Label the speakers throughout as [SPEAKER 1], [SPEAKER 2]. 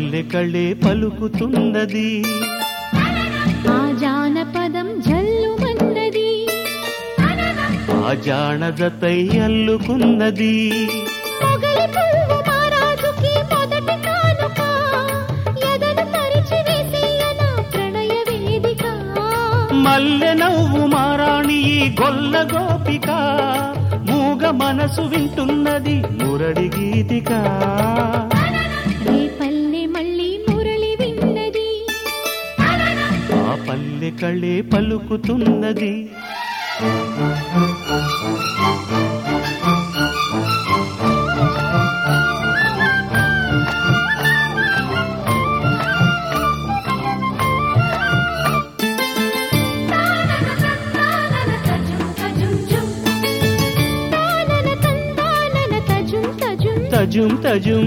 [SPEAKER 1] పల్లె కళ్ళే పలుకుతున్నది
[SPEAKER 2] ఆ జానపదం జల్లుమన్నది
[SPEAKER 1] ఆ జానజతై అల్లుకున్నది
[SPEAKER 2] మొగలి పువ్వు మహారాజుకి మొదటి కానుక ఎదను పరిచి వేసేయన ప్రణయ వేదిక
[SPEAKER 1] మల్లె నవ్వు మారాణి ఈ గొల్ల గోపిక మూగ మనసు వింటున్నది మురడి గీతిక
[SPEAKER 2] ఏ పల్లె మళ్ళీ మురళి విన్నది
[SPEAKER 1] ఆ పల్లె కళ్ళే పలుకుతున్నది
[SPEAKER 2] తానన తందానన తజుం తజుం
[SPEAKER 1] తజుం తజుం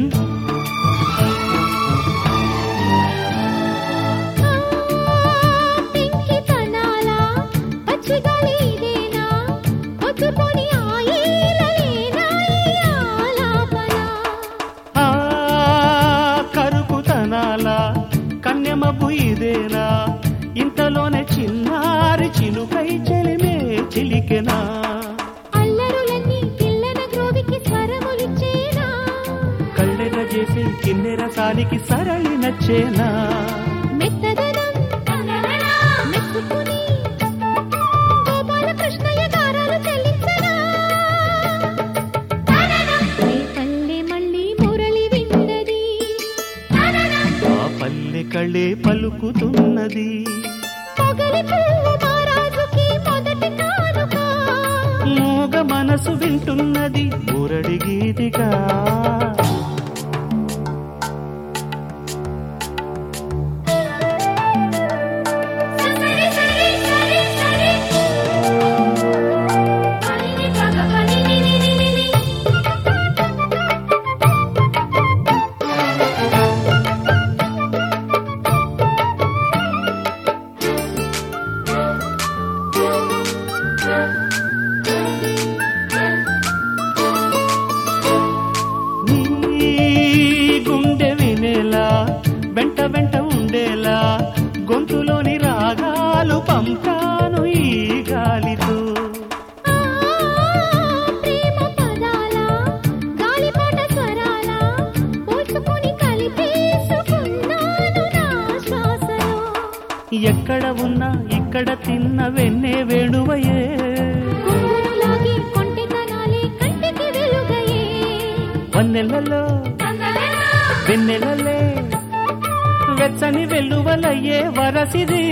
[SPEAKER 2] పెంకి తనాలా పచ్చిగాలి ఇదేనా పొద్దుపోని ఆయేలలేనా ఈ ఆలాపన
[SPEAKER 1] ఆ కరుకుతనాల కన్యమబ్బు ఇదేనా ఇంతలోనే చిన్నారి చిలుకై చెలిమే చిలికెనా
[SPEAKER 2] అల్లరులన్నీ పిల్లన గ్రోవికి స్వరములిచ్చేనా
[SPEAKER 1] కళ్ళెర చేసి కిన్నెర సానికి సరళి నచ్చేనా
[SPEAKER 2] మెత్తదనం మెచ్చుకుని గోపాలకృష్ణయ్య గారాలు చెల్లించనా ఏ పల్లె మళ్ళీ మురళి విన్నది
[SPEAKER 1] ఆ పల్లె కళ్ళే పలుకుతున్నది
[SPEAKER 2] పొగలి పువ్వు మహారాజుకి మొదటి కానుక
[SPEAKER 1] మూగ మనసు వింటున్నది మురడి గీతిగా
[SPEAKER 2] సరి సరి సరి సరి పనిని పగ పనిని నిని నిని
[SPEAKER 1] నీ గుండె వినేలా వెంట వెంట ఉండేలా గొంతులోని రాగాలు పంపాను ఈ గాలితో
[SPEAKER 2] ఆ ప్రేమ పదాల గాలిపాట స్వరాల పోల్చుకొని కలిపేసుకున్నాను నా శ్వాసలో
[SPEAKER 1] ఎక్కడ ఉన్నా ఇక్కడ తిన్న వెన్నే వేణువయే
[SPEAKER 2] కొంగును లాగి కొంటెతనాలే కంటికి వెలుగయే
[SPEAKER 1] వన్నెలలో వెన్నెలలే వెచ్చని వెల్లువలయ్యే వరసిది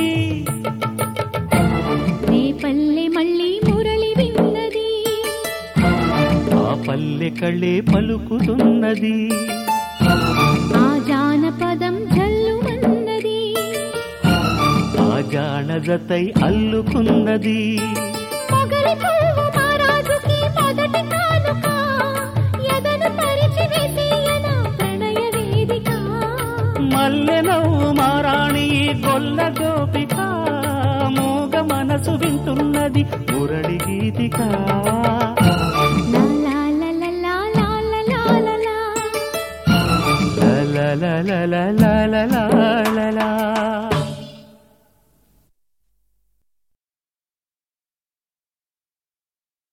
[SPEAKER 2] నీ పల్లె మళ్ళీ మురళి విన్నది
[SPEAKER 1] ఆ పల్లె కళ్ళే పలుకుతున్నది
[SPEAKER 2] ఆ జానపదం జల్లుమన్నది
[SPEAKER 1] ఆ జానజతై అల్లుకున్నది
[SPEAKER 2] మొగలి పువ్వు మహారాజుకి మొదటి కానుక ఎదను పరిచి వేసేయన ప్రణయ వేదిక
[SPEAKER 1] మల్లె నవ్వు మారాణి ఈ గొల్ల గోపిక మూగ మనసు వింటున్నది మురళి గీతిక
[SPEAKER 2] లా లా లా లా లా లా లా లా లా.
[SPEAKER 1] ల ల ల ల ల ల ల ల ల.